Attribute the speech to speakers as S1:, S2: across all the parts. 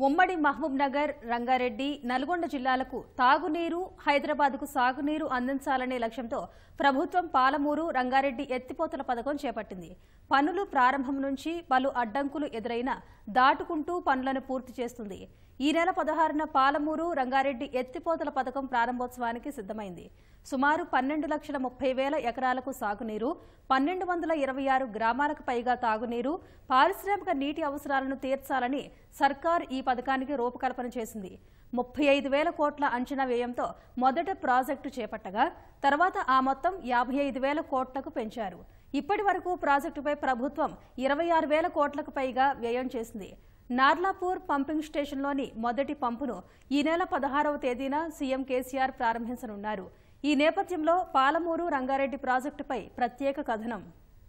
S1: ఉమ్మడి మహబూబ్ నగర్ రంగారెడ్డి నల్గొండ జిల్లాలకు తాగునీరు హైదరాబాద్కు సాగునీరు అందించాలనే లక్ష్యంతో ప్రభుత్వం పాలమూరు రంగారెడ్డి ఎత్తిపోతల పథకం చేపట్టింది పనులు ప్రారంభం నుంచి పలు అడ్డంకులు ఎదురైనా దాటుకుంటూ పనులను పూర్తి చేస్తుంది ఈ నెల పదహారున పాలమూరు రంగారెడ్డి ఎత్తిపోతల పథకం ప్రారంభోత్సవానికి సిద్దమైంది సుమారు పన్నెండు లక్షల ముప్పై వేల ఎకరాలకు సాగునీరు పన్నెండు వందల ఇరవై ఆరు గ్రామాలకు పైగా తాగునీరు పారిశ్రామిక నీటి అవసరాలను తీర్చాలని సర్కార్ ఈ పథకానికి రూపకల్పన చేసింది ముప్పై ఐదు వేల కోట్ల అంచనా వ్యయంతో మొదట ప్రాజెక్టు చేపట్టగా తర్వాత ఆ మొత్తం యాభై ఐదు వేల కోట్లకు పెంచారు ఇప్పటి వరకు ప్రాజెక్టుపై ప్రభుత్వం ఇరవై ఆరు వేల కోట్లకు పైగా వ్యయం చేసింది నార్లాపూర్ పంపింగ్ స్టేషన్లోని మొదటి పంపును ఈ నెల పదహారవ తేదీన సీఎం కేసీఆర్ ప్రారంభించనున్నారు ఈ నేపథ్యంలో పాలమూరు రంగారెడ్డి ప్రాజెక్టుపై ప్రత్యేక కథనం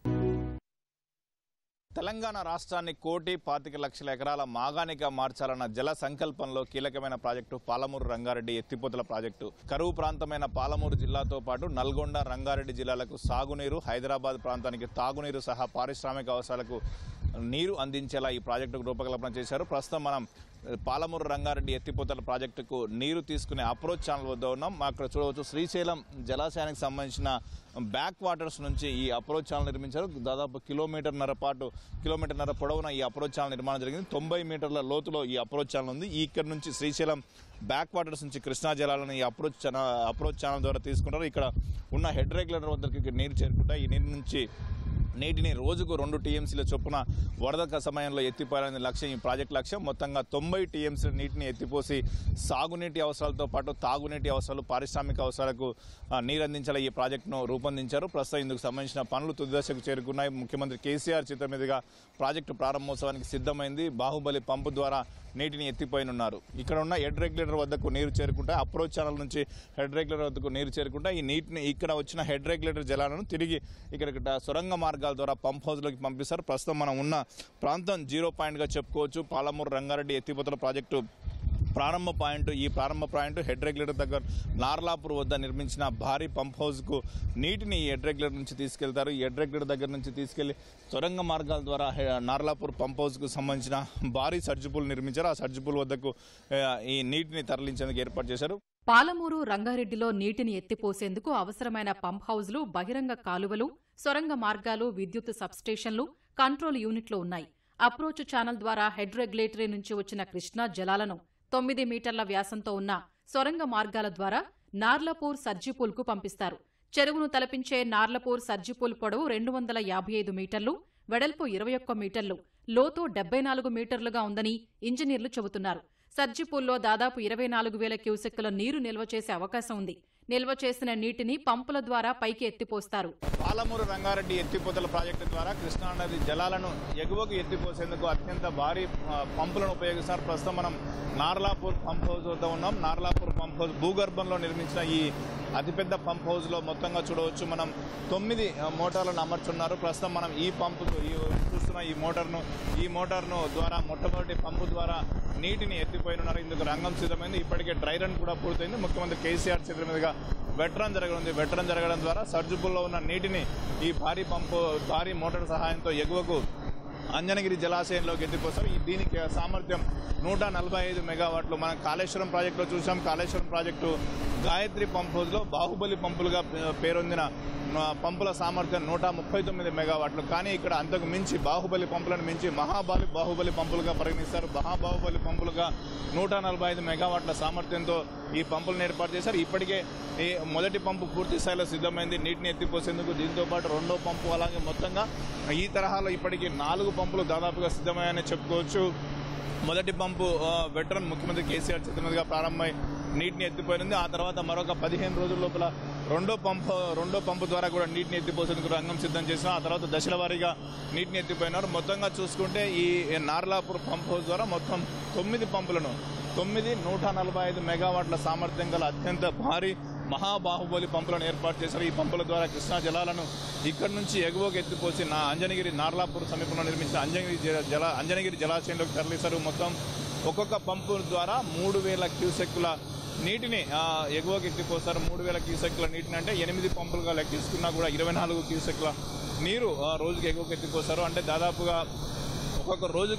S2: తెలంగాణ రాష్ట్రాన్ని కోటి పాతిక లక్షల ఎకరాల మాగానిగా మార్చాలన్న జల సంకల్పంలో కీలకమైన ప్రాజెక్టు పాలమూరు రంగారెడ్డి ఎత్తిపోతల ప్రాజెక్టు కరువు ప్రాంతమైన పాలమూరు జిల్లాతో పాటు నల్గొండ రంగారెడ్డి జిల్లాలకు సాగునీరు హైదరాబాద్ ప్రాంతానికి తాగునీరు సహా పారిశ్రామిక అవసరాలకు నీరు అందించేలా ఈ ప్రాజెక్టుకు రూపకల్పన చేశారు ప్రస్తుతం మనం పాలమూరు రంగారెడ్డి ఎత్తిపోతల ప్రాజెక్టుకు నీరు తీసుకునే అప్రోచ్ ఛానల్ వద్ద ఉన్నాం అక్కడ చూడవచ్చు శ్రీశైలం జలాశయానికి సంబంధించిన బ్యాక్ వాటర్స్ నుంచి ఈ అప్రోచ్ ఛానల్ నిర్మించారు దాదాపు కిలోమీటర్న్నర పాటు కిలోమీటర్న్నర పొడవున ఈ అప్రోచ్ ఛానల్ నిర్మాణం జరిగింది తొంభై మీటర్ల లోతులో ఈ అప్రోచ్ ఛానల్ ఉంది ఈ ఇక్కడ నుంచి శ్రీశైలం బ్యాక్ వాటర్స్ నుంచి కృష్ణా జలాలను ఈ అప్రోచ్ ఛానల్ అప్రోచ్ ఛానల్ ద్వారా తీసుకుంటారు ఇక్కడ ఉన్న హెడ్ రెగ్యులేటర్ వద్దకు నీరు చేరుకుంటాయి ఈ నీరు నుంచి నీటిని రోజుకు రెండు టీఎంసీల చొప్పున వరద సమయంలో ఎత్తిపోయాలనే లక్ష్యం ఈ ప్రాజెక్ట్ లక్ష్యం మొత్తంగా తొంభై టీఎంసీల నీటిని ఎత్తిపోసి సాగునీటి అవసరాలతో పాటు తాగునీటి అవసరాలు పారిశ్రామిక అవసరాలకు ఆ, నీరు అందించాల ఈ ప్రాజెక్టును రూపొందించారు ప్రస్తుతం ఇందుకు సంబంధించిన పనులు తుది దశకు చేరుకున్నాయి ముఖ్యమంత్రి కేసీఆర్ చిత్రం మీదుగా ప్రాజెక్టు ప్రారంభోత్సవానికి సిద్ధమైంది బాహుబలి పంపు ద్వారా నీటిని ఎత్తిపోయినున్నారు ఇక్కడ ఉన్న హెడ్ రెగ్యులేటర్ వద్దకు నీరు చేరుకుంటే అప్రోచ్ ఛానల్ నుంచి హెడ్ రెగ్యులేటర్ వద్దకు నీరు చేరుకుంటే ఈ నీటిని ఇక్కడ వచ్చిన హెడ్ రెగ్యులేటర్ జలాలను తిరిగి ఇక్కడ సొరంగ మార్గాల ద్వారా పంప్ హౌస్లోకి పంపిస్తారు ప్రస్తుతం మనం ఉన్న ప్రాంతం జీరో పాయింట్గా చెప్పుకోవచ్చు పాలమూరు రంగారెడ్డి ఎత్తిపోతల ప్రాజెక్టు ప్రారంభ పాయింట్ ఈ ప్రారంభ పాయింట్ హెడ్ రెగ్యులేటర్ దగ్గర నార్లాపూర్ వద్ద నిర్మించిన భారీ పంప్ హౌస్కు నీటిని ఈ హెడ్ రెగ్యులేటర్ నుంచి తీసుకెళ్తారు ఈ హెడ్ రెగ్యులేటర్ దగ్గర నుంచి తీసుకెళ్లి సొరంగ మార్గాల ద్వారా హె- నార్లాపూర్ పంప్ హౌస్కు సంబంధించిన భారీ సర్జిపూల్ నిర్మించారు ఆ సర్జిపూల్ వద్దకు ఆ, ఈ నీటిని తరలించేందుకు ఏర్పాటు చేశారు
S3: పాలమూరు రంగారెడ్డిలో నీటిని ఎత్తిపోసేందుకు అవసరమైన పంప్ హౌజ్లు బహిరంగ కాలువలు సొరంగ మార్గాలు విద్యుత్ సబ్స్టేషన్లు కంట్రోల్ యూనిట్లు ఉన్నాయి అప్రోచ్ ఛానల్ ద్వారా హెడ్ రెగ్యులేటరీ నుంచి వచ్చిన కృష్ణా జలాలను తొమ్మిది మీటర్ల వ్యాసంతో ఉన్న సొరంగ మార్గాల ద్వారా నార్లపూర్ సర్జిపూల్కు పంపిస్తారు చెరువును తలపించే నార్లపూర్ సర్జిపూల్ పొడవు రెండు వందల యాభై ఐదు మీటర్లు వెడల్పు ఇరవై ఒక్క మీటర్లు లోతు డెబ్బై నాలుగు మీటర్లుగా ఉందని ఇంజనీర్లు చెబుతున్నారు సర్జిపూల్లో దాదాపు ఇరవై నాలుగు వేల క్యూసెక్కుల నీరు నిల్వ చేసే అవకాశం ఉంది నిల్వ చేసిన నీటిని పంపుల ద్వారా పైకి ఎత్తిపోస్తారు
S2: పాలమూరు రంగారెడ్డి ఎత్తిపోతల ప్రాజెక్టు ద్వారా కృష్ణానది జలాలను ఎగువకు ఎత్తిపోసేందుకు అత్యంత భారీ ఆ, పంపులను ఉపయోగిస్తారు ప్రస్తుతం మనం నార్లాపూర్ పంప్ హౌస్ వద్ద ఉన్నాం నార్లాపూర్ పంప్ హౌస్ భూగర్భంలో నిర్మించిన ఈ అతిపెద్ద పంప్ హౌస్లో మొత్తంగా చూడవచ్చు మనం తొమ్మిది ఆ, మోటార్లను అమర్చున్నారు ప్రస్తుతం మనం ఈ పంపు ఈ చూస్తున్న ఈ మోటార్ను ఈ మోటార్ను ద్వారా మొట్టమొదటి పంపు ద్వారా నీటిని ఎత్తిపోయినున్నారు ఇందుకు రంగం సిద్ధమైంది ఇప్పటికే డ్రై రన్ కూడా పూర్తయింది ముఖ్యమంత్రి కేసీఆర్ చేతుల మీదుగా వెట్రన్ జరగనుంది వెట్రన్ జరగడం ద్వారా సర్జుపుల్లో ఉన్న నీటిని ఈ భారీ పంపు భారీ మోటార్ సహాయంతో ఎగువకు అంజనగిరి జలాశయంలోకి ఎత్తిపోస్తారు ఈ దీనికి సామర్థ్యం నూట నలభై ఐదు మెగావాట్లు మనం కాళేశ్వరం ప్రాజెక్టులో చూసాం కాళేశ్వరం ప్రాజెక్టు గాయత్రి పంప్ హౌస్లో బాహుబలి పంపులుగా పే- పేరొందిన ఆ, పంపుల సామర్థ్యం నూట ముప్పై తొమ్మిది మెగావాట్లు కానీ ఇక్కడ అంతకు మించి బాహుబలి పంపులను మించి మహాబాలి బాహుబలి పంపులుగా పరిగణిస్తారు మహాబాహుబలి పంపులుగా నూట నలభై ఐదు మెగావాట్ల సామర్థ్యంతో ఈ పంపులను ఏర్పాటు చేశారు ఇప్పటికే ఈ మొదటి పంపు పూర్తి స్థాయిలో సిద్ధమైంది నీటిని ఎత్తిపోసేందుకు దీంతో పాటు రెండో పంపు అలాగే మొత్తంగా ఈ తరహాలో ఇప్పటికీ నాలుగు పంపులు దాదాపుగా సిద్ధమయ్యాయని చెప్పుకోవచ్చు మొదటి పంపు ఆ, వెటరన్ ముఖ్యమంత్రి కేసీఆర్ చేతుల మీదుగా ప్రారంభమై నీటిని ఎత్తిపోయింది ఆ తర్వాత మరొక పదిహేను రోజుల లోపల రెండో పంపు రెండో పంపు ద్వారా కూడా నీటిని ఎత్తిపోసేందుకు రంగం సిద్ధం చేసిన ఆ తర్వాత దశల వారీగా నీటిని ఎత్తిపోయినారు మొత్తంగా చూసుకుంటే ఈ నార్లాపూర్ పంప్ హౌస్ ద్వారా మొత్తం తొమ్మిది పంపులను తొమ్మిది నూట నలభై ఐదు మెగావాట్ల సామర్థ్యం గల అత్యంత భారీ మహాబాహుబలి పంపులను ఏర్పాటు చేశారు ఈ పంపుల ద్వారా కృష్ణా జలాలను ఇక్కడి నుంచి ఎగువకు ఎత్తిపోసి నా అంజనగిరి నార్లాపూర్ సమీపంలో నిర్మించిన అంజనగిరి జల- జల అంజనగిరి జలాశయంలోకి తరలిస్తారు మొత్తం ఒక్కొక్క పంపు ద్వారా మూడు వేల క్యూసెక్కుల నీటిని ఆ, ఎగువకి ఎత్తిపోస్తారు మూడు వేల క్యూసెక్కుల నీటిని అంటే ఎనిమిది పంపులుగా లెక్కించుకున్నా కూడా ఇరవై నాలుగు క్యూసెక్కుల నీరు ఆ, రోజుకి ఎగువకి ఎత్తిపోస్తారు అంటే దాదాపుగా ఒక్కొక్క రోజుకు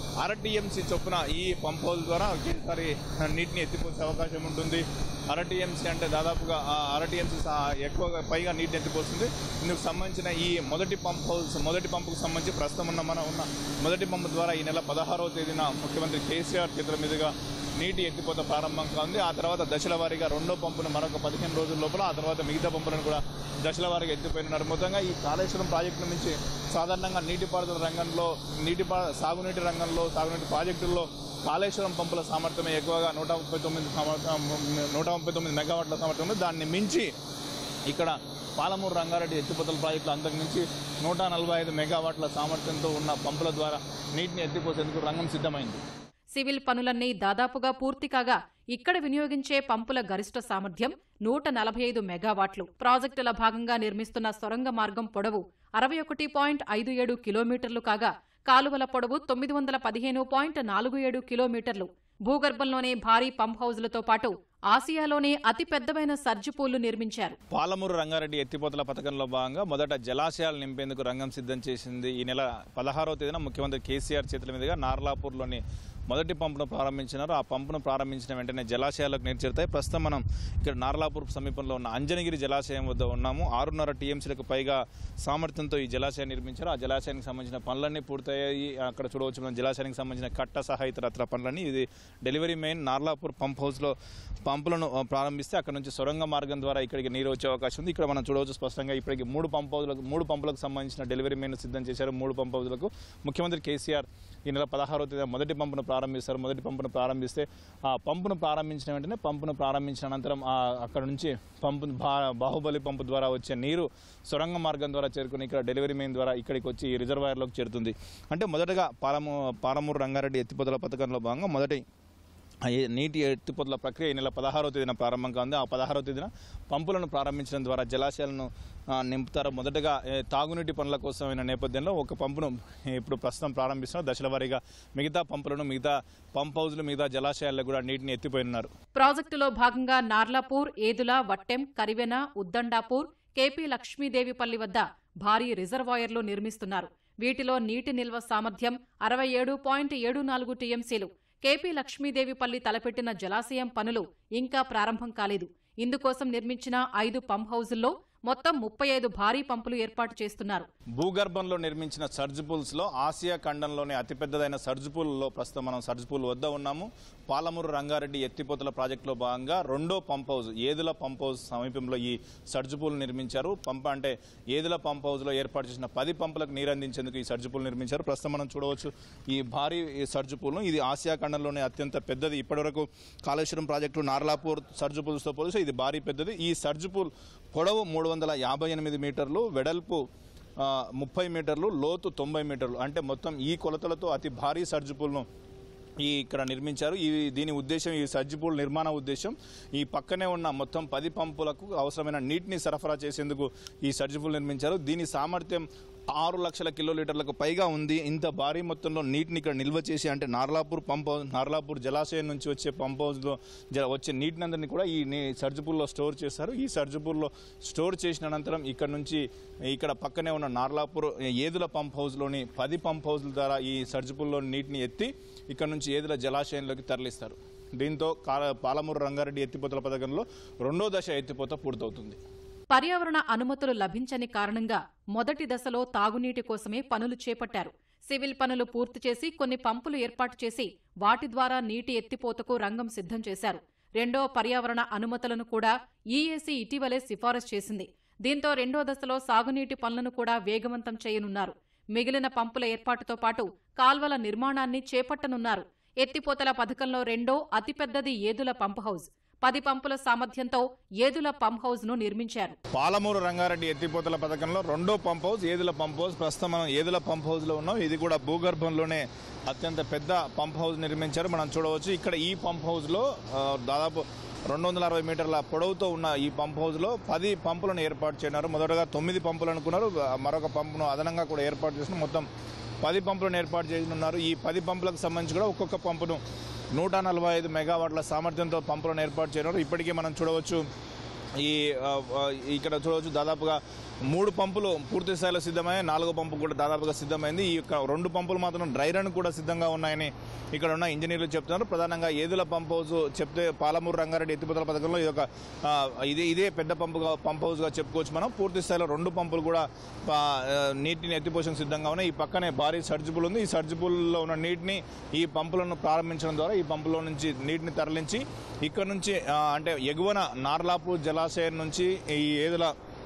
S2: అరటీఎంసీ చొప్పున ఈ పంప్ హౌస్ ద్వారా ఒకేసారి నీటిని ఎత్తిపోసే అవకాశం ఉంటుంది అరటీఎంసీ అంటే దాదాపుగా ఆ అరటీఎంసీ ఎక్కువగా పైగా నీటిని ఎత్తిపోస్తుంది ఇందుకు సంబంధించిన ఈ మొదటి పంప్ హౌస్ మొదటి పంపుకు సంబంధించి ప్రస్తుతం ఉన్న మన ఉన్న మొదటి పంపు ద్వారా ఈ నెల పదహారవ తేదీన ముఖ్యమంత్రి కేసీఆర్ చేతుల మీదుగా నీటి ఎత్తిపోత ప్రారంభం కానుంది ఆ తర్వాత దశల వారీగా రెండో పంపును మరొక పదిహేను రోజుల లోపల ఆ తర్వాత మిగతా పంపులను కూడా దశల వారీగా ఎత్తిపోయినారు మొత్తంగా ఈ కాళేశ్వరం ప్రాజెక్టు నుంచి సాధారణంగా నీటిపారుదల రంగంలో నీటి సాగునీటి రంగంలో సాగునీటి ప్రాజెక్టుల్లో కాళేశ్వరం పంపుల సామర్థ్యమే ఎక్కువగా నూట ముప్పై తొమ్మిది సామర్థ్యం నూట ముప్పై తొమ్మిది మెగావాట్ల సామర్థ్యం ఉంది దాన్ని మించి ఇక్కడ పాలమూరు రంగారెడ్డి ఎత్తిపోతల ప్రాజెక్టులు అంతకు మించి నూట నలభై ఐదు మెగావాట్ల సామర్థ్యంతో ఉన్న పంపుల ద్వారా నీటిని ఎత్తిపోసేందుకు రంగం సిద్ధమైంది
S3: సివిల్ పనులన్నీ దాదాపుగా పూర్తి కాగా ఇక్కడ వినియోగించే పంపుల గరిష్ట సామర్థ్యం నూట నలభై ఐదు మెగావాట్లు ప్రాజెక్టుల భాగంగా నిర్మిస్తున్న సొరంగ మార్గం పొడవు అరవై ఒకటి పాయింట్ ఐదు ఏడు కిలోమీటర్లు కాగా కాలువల పొడవు తొమ్మిది వందల పదిహేను పాయింట్ నాలుగు ఏడు కిలోమీటర్లు భూగర్భంలోనే భారీ పంప్ హౌజులతో పాటు ఆసియాలోనే అతి పెద్దవైన సర్జిపూళ్లు నిర్మించారు
S2: పాలమూరు రంగారెడ్డి ఎత్తిపోతల పథకంలో భాగంగా మొదట జలాశయాలు నింపేందుకు రంగం సిద్ధం చేసింది ఈ నెల పదహారవ తేదీన ముఖ్యమంత్రి కేసీఆర్ చేతుల మీదుగా నార్లాపూర్లోని మొదటి పంపును ప్రారంభించినారు ఆ పంపును ప్రారంభించిన వెంటనే జలాశయాలకు నీరు చేరుతాయి ప్రస్తుతం మనం ఇక్కడ నార్లాపూర్ సమీపంలో ఉన్న అంజనగిరి జలాశయం వద్ద ఉన్నాము ఆరున్నర టీఎంసీలకు పైగా సామర్థ్యంతో ఈ జలాశయం నిర్మించారు ఆ జలాశయానికి సంబంధించిన పనులన్నీ పూర్తయ్యాయి అక్కడ చూడవచ్చు మనం జలాశయానికి సంబంధించిన కట్ట సహా ఇతరత్ర పనులన్నీ ఇది డెలివరీ మెయిన్ నార్లాపూర్ పంప్ హౌస్లో పంపులను ఆ, ప్రారంభిస్తే అక్కడ నుంచి సొరంగ మార్గం ద్వారా ఇక్కడికి నీరు వచ్చే అవకాశం ఉంది ఇక్కడ మనం చూడవచ్చు స్పష్టంగా ఇప్పటికి మూడు పంప్ హౌస్లకు మూడు పంపులకు సంబంధించిన డెలివరీ మెయిన్ సిద్ధం చేశారు మూడు పంప్ హౌస్లకు ముఖ్యమంత్రి కేసీఆర్ ఈ నెల పదహారవ తేదీ మొదటి పంపును ప్రారంభిస్తారు మొదటి పంపును ప్రారంభిస్తే ఆ పంపును ప్రారంభించిన వెంటనే పంపును ప్రారంభించిన అనంతరం ఆ అక్కడ నుంచి పంపు బా బాహుబలి పంపు ద్వారా వచ్చే నీరు సొరంగ మార్గం ద్వారా చేరుకుని ఇక్కడ డెలివరీ మెయిన్ ద్వారా ఇక్కడికి వచ్చి ఈ రిజర్వాయర్లోకి చేరుతుంది అంటే మొదటగా పాలమూ పాలమూరు రంగారెడ్డి ఎత్తిపోతల పథకంలో భాగంగా మొదటి ఆ ఏ- నీటి ఎత్తిపోతల ప్రక్రియ ఈ నెల పదహారవ తేదీన ప్రారంభంగా ఉంది ఆ పదహారవ తేదీన పంపులను ప్రారంభించడం ద్వారా జలాశయాలను ఆ, నింపుతారు మొదటగా ఏ, తాగునీటి పనుల కోసమైన నేపథ్యంలో ఒక పంపును ఇప్పుడు ప్రస్తుతం ప్రారంభిస్తున్నారు దశల వారీగా మిగతా పంపులను మిగతా పంప్ హౌజ్లు మిగతా జలాశయాల్లో కూడా నీటిని ఎత్తిపోయినారు
S3: ప్రాజెక్టులో భాగంగా నార్లాపూర్ ఏదుల వట్టెం కరివెన ఉద్దండాపూర్ కేపీ లక్ష్మీదేవిపల్లి వద్ద భారీ రిజర్వాయర్లు నిర్మిస్తున్నారు వీటిలో నీటి నిల్వ సామర్థ్యం అరవై ఏడు పాయింట్ ఏడు నాలుగు టీఎంసీలు కేపీ లక్ష్మీదేవిపల్లి తలపెట్టిన జలాశయం పనులు ఇంకా ప్రారంభం కాలేదు ఇందుకోసం నిర్మించిన ఐదు పంప్ హౌజుల్లో మొత్తం ముప్పై ఐదు భారీ పంపులు ఏర్పాటు చేస్తున్నారు
S2: భూగర్భంలో నిర్మించిన సర్జ్ పూల్స్ లో ఆసియా ఖండంలోనే అతిపెద్దదైన సర్జ్ పూల్లో ప్రస్తుతం మనం సర్జ్ పూల్ వద్ద ఉన్నాము పాలమూరు రంగారెడ్డి ఎత్తిపోతల ప్రాజెక్టులో భాగంగా రెండో pump house Yedula pump house సమీపంలో ఈ సర్జ్ పూల్ నిర్మించారు పంప్ అంటే ఏదుల పంప్ హౌస్ లో ఏర్పాటు చేసిన పది పంపులకు నీరు అందించేందుకు ఈ సర్జ్ పూల్ నిర్మించారు ప్రస్తుతం మనం చూడవచ్చు ఈ భారీ సర్జ్ పూల్ను ఇది ఆసియా ఖండంలోనే అత్యంత పెద్దది ఇప్పటివరకు కాళేశ్వరం ప్రాజెక్టు నార్లాపూర్ సర్జ్ పూల్స్తో పోలిస్తే ఇది భారీ పెద్దది ఈ సర్జ్ పూల్ పొడవు మూడు వందల యాభై ఎనిమిది మీటర్లు వెడల్పు ఆ, ముప్పై మీటర్లు లోతు తొంభై మీటర్లు అంటే మొత్తం ఈ కొలతలతో అతి భారీ సర్జ్ పూల్ను ఈ ఇక్కడ నిర్మించారు ఈ దీని ఉద్దేశం ఈ సర్జ్ పూల్ నిర్మాణ ఉద్దేశం ఈ పక్కనే ఉన్న మొత్తం పది పంపులకు అవసరమైన నీటిని సరఫరా చేసేందుకు ఈ సర్జ్ పూల్ నిర్మించారు దీని సామర్థ్యం ఆరు లక్షల కిలోలీటర్లకు పైగా ఉంది ఇంత భారీ మొత్తంలో నీటిని ఇక్కడ నిల్వ చేసి అంటే నార్లాపూర్ పంప్ హౌస్ నార్లాపూర్ జలాశయం నుంచి వచ్చే పంప్ హౌస్లో జ- వచ్చే నీటిని అందరినీ కూడా ఈ నీ- సర్జపూల్లో స్టోర్ చేస్తారు ఈ సర్జపూల్లో స్టోర్ చేసిన అనంతరం ఇక్కడ నుంచి ఇక్కడ పక్కనే ఉన్న నార్లాపూర్ ఏదుల పంప్ హౌస్లోని పది పంప్ హౌస్ల ద్వారా ఈ సర్జపూల్లో నీటిని ఎత్తి ఇక్కడ నుంచి ఏదుల జలాశయంలోకి తరలిస్తారు దీంతో కాల- పాలమూరు రంగారెడ్డి ఎత్తిపోతల పథకంలో రెండో దశ ఎత్తిపోత పూర్తవుతుంది
S3: పర్యావరణ అనుమతులు లభించని కారణంగా మొదటి దశలో తాగునీటి కోసమే పనులు చేపట్టారు సివిల్ పనులు పూర్తి చేసి కొన్ని పంపులు ఏర్పాటు చేసి వాటి ద్వారా నీటి ఎత్తిపోతకు రంగం సిద్ధం చేశారు రెండో పర్యావరణ అనుమతులను కూడా ఈఏసీ ఇటీవలే సిఫారసు చేసింది దీంతో రెండో దశలో సాగునీటి పనులను కూడా వేగవంతం చేయనున్నారు మిగిలిన పంపుల ఏర్పాటుతో పాటు కాల్వల నిర్మాణాన్ని చేపట్టనున్నారు ఎత్తిపోతల పథకంలో రెండో అతిపెద్దది ఏదుల పంప్ హౌస్ పది పంపుల సామర్థ్యంతో ఏదుల పంప్ హౌస్ ను నిర్మించారు
S2: పాలమూరు రంగారెడ్డి ఎత్తిపోతల పథకంలో రెండో pump house Yedula pump house ప్రస్తుతం మనం ఏదుల పంప్ హౌస్ లో ఉన్నాం ఇది కూడా భూగర్భంలోనే అత్యంత పెద్ద పంప్ హౌస్ నిర్మించారు మనం చూడవచ్చు ఇక్కడ ఈ పంప్ హౌస్ లో ఆ, దాదాపు రెండు వందల అరవై మీటర్ల పొడవుతో ఉన్న ఈ పంప్ హౌస్ లో పది పంపులను ఏర్పాటు చేయనారు మొదటగా తొమ్మిది పంపులు అనుకున్నారు ఆ, మరొక పంపును అదనంగా కూడా ఏర్పాటు చేసిన మొత్తం పది పంపులను ఏర్పాటు చేయనున్నారు ఈ పది పంపులకు సంబంధించి కూడా ఒక్కొక్క పంపును నూట నలభై ఐదు మెగావాట్ల సామర్థ్యంతో పంపులను ఏర్పాటు చేయనున్నారు ఇప్పటికే మనం చూడవచ్చు ఈ ఆ, ఆ, ఇక్కడ చూడవచ్చు దాదాపుగా మూడు పంపులు పూర్తి స్థాయిలో సిద్ధమయ్యాయి నాలుగో పంపు కూడా దాదాపుగా సిద్ధమైంది ఈ యొక్క రెండు పంపులు మాత్రం డ్రై రన్ కూడా సిద్ధంగా ఉన్నాయని ఇక్కడ ఉన్న ఇంజనీర్లు చెప్తున్నారు ప్రధానంగా ఏదుల పంప్ హౌస్ చెప్తే పాలమూరు రంగారెడ్డి ఎత్తిపోతల పథకంలో ఇది ఒక ఆ, ఇదే ఇదే పెద్ద పంపుగా పంప్ హౌస్గా చెప్పుకోవచ్చు మనం పూర్తి స్థాయిలో రెండు పంపులు కూడా ఆ, నీటిని ఎత్తిపోషన్ సిద్ధంగా ఉన్నాయి ఈ పక్కనే భారీ సర్జిబుల్ ఉంది ఈ సర్జిబుల్లో ఉన్న నీటిని ఈ పంపులను ప్రారంభించడం ద్వారా ఈ పంపులో నుంచి నీటిని తరలించి ఇక్కడ నుంచి ఆ, అంటే ఎగువన నార్లాపూర్ జలాశయం నుంచి ఈ ఏదుల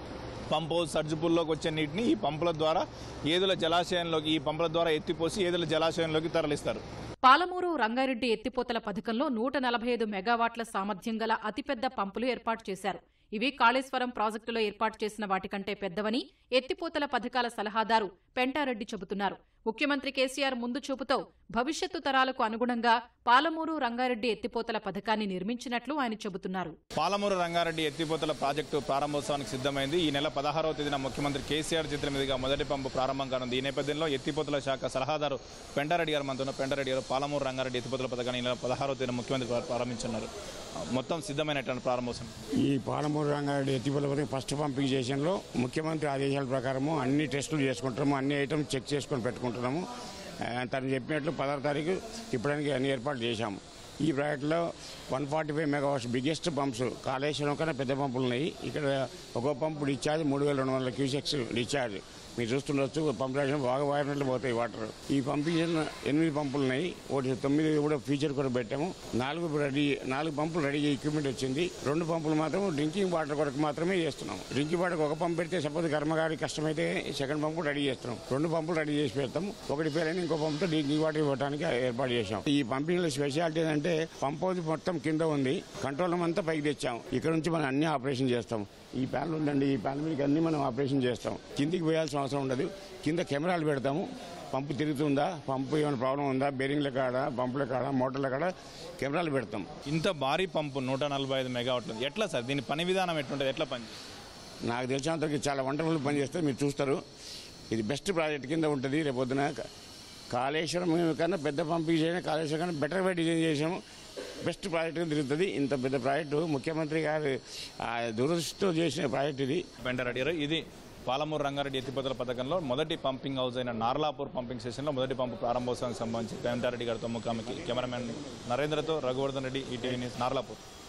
S2: పంపు సర్జిపుల్లోకి వచ్చే నీటిని ఈ పంపుల ద్వారా ఏదుల జలాశయంలోకి ఈ పంపుల ద్వారా ఎత్తిపోసి ఏదుల జలాశయంలోకి తరలిస్తారు
S3: పాలమూరు రంగారెడ్డి ఎత్తిపోతల పథకంలో నూట నలభై ఐదు మెగావాట్ల సామర్థ్యం గల అతిపెద్ద పంపులు ఏర్పాటు చేశారు ఇవి కాళేశ్వరం ప్రాజెక్టులో ఏర్పాటు చేసిన వాటికంటే పెద్దవని ఎత్తిపోతల పథకాల సలహాదారు పెంటారెడ్డి చెబుతున్నారు ముఖ్యమంత్రి కేసీఆర్ ముందు చూపుతో భవిష్యత్తు తరాలకు అనుగుణంగా పాలమూరు రంగారెడ్డి ఎత్తిపోతల పథకాన్ని నిర్మించినట్లు ఆయన చెబుతున్నారు
S2: పాలమూరు రంగారెడ్డి ఎత్తిపోతల ప్రాజెక్టు ప్రారంభోత్సవానికి సిద్ధమైంది ఈ నెల పదహారవ తేదీన ముఖ్యమంత్రి కేసీఆర్ చేతుల మీదుగా మొదటి పంపు ప్రారంభం కానుంది ఈ నేపథ్యంలో ఎత్తిపోతల శాఖ సలహాదారు పెంటారెడ్డి గారు మనతో ఉన్న పెంటారెడ్డి గారు పాలమూరు రంగారెడ్డి ఎత్తిపోతల పథకాన్ని ఈ నెల పదహారవ తేదీన ముఖ్యమంత్రి ప్రా- ప్రారంభించున్నారు మొత్తం సిద్ధమైనటువంటి ప్రారంభోత్సవం
S4: ఈ పాలమూరు రంగారెడ్డి ఎత్తిపోతల పథకం ఫస్ట్ పంపింగ్ చేసినలో ముఖ్యమంత్రి ఆదేశాల ప్రకారము అన్ని టెస్టులు చేసుకుంటాము అన్ని ఐటమ్స్ చెక్ చేసుకొని పెట్టుకుంటున్నాము ఆ, తను చెప్పినట్లు పదహారు తారీఖు ఇప్పడానికి అన్ని ఏర్పాట్లు చేశాము ఈ ప్రాజెక్టులో one forty five megawatts biggest pumps Kaleshwaram కన్నా పెద్ద పంపులు ఉన్నాయి ఇక్కడ ఒక్కో పంపు డిశ్చార్జ్ మూడు వేల రెండు వందల క్యూసెక్స్ డిశ్చార్జ్ మీరు చూస్తుండొచ్చు పంప్ రాసిన బాగా వారినట్లు పోతాయి వాటర్ ఈ పంపింగ్ చేసిన ఎనిమిది పంపులు ఉన్నాయి ఒకటి తొమ్మిది కూడా ఫీచర్ కూడా పెట్టాము నాలుగు రెడీ నాలుగు పంపులు రెడీ ఎక్విప్మెంట్ వచ్చింది రెండు పంపులు మాత్రం డ్రింకింగ్ వాటర్ కొరకు మాత్రమే చేస్తున్నాం డ్రింకింగ్ వాటర్ ఒక పంపు పెడితే సపోజ్ కర్మగారి కష్టమైతే సెకండ్ పంపు రెడీ చేస్తున్నాం రెండు పంపులు రెడీ చేసి పెడతాం ఒకటి ఫెయిల్ అయిన ఇంకో పంపుతో డ్రింకింగ్ వాటర్ ఇవ్వడానికి ఏర్పాటు చేశాం ఈ పంపింగ్లో స్పెషాలిటీ ఏంటంటే పంప్ హౌస్ మొత్తం కింద ఉంది కంట్రోల్ రూమ్ అంతా పైకి తెచ్చాం ఇక్కడ నుంచి మనం అన్ని ఆపరేషన్ చేస్తాం ఈ ప్యానల్ ఉందండి ఈ ప్యానల్ మీద అన్ని మనం ఆపరేషన్ చేస్తాం కిందికి పోయాల్సిన అవసరం ఉండదు కింద కెమెరాలు పెడతాము పంపు తిరుగుతుందా పంపు ఏమైనా ప్రాబ్లం ఉందా బేరింగ్ల కాడ పంపుల కాడ మోటార్ల కాడ కెమెరాలు పెడతాం
S2: ఇంత భారీ పంపు నూట నలభై ఐదు మెగావాట్లు ఎట్లా సార్ దీని పని విధానం ఎట్లుంటుంది ఎట్లా పని
S4: నాకు తెలిసినంతవరకు చాలా వండర్ఫుల్ పని చేస్తే మీరు చూస్తారు ఇది బెస్ట్ ప్రాజెక్ట్ కింద ఉంటుంది రేపొద్దున క- కాళేశ్వరం కన్నా పెద్ద పంపిణీ చేయడం కాళేశ్వరం కన్నా బెటర్ వే డిజైన్ చేసాము బెస్ట్ ప్రాజెక్ట్ కింద తిరుగుతుంది ఇంత పెద్ద ప్రాజెక్టు ముఖ్యమంత్రి గారు ఆ, దురదృష్టితో చేసిన ప్రాజెక్ట్ ఇది
S2: వెంటారెడ్డి గారు ఇది పాలమూరు రంగారెడ్డి ఎత్తిపోతల పథకంలో మొదటి పంపింగ్ హౌస్ అయిన నార్లాపూర్ పంపింగ్ స్టేషన్లో మొదటి పంపు ప్రారంభోత్సవానికి సంబంధించి వెంటారెడ్డి గారితో ముఖాముఖి కెమెరామెన్ నరేంద్రతో రఘువర్ధన్ రెడ్డి ఈటీవీ న్యూస్ నార్లాపూర్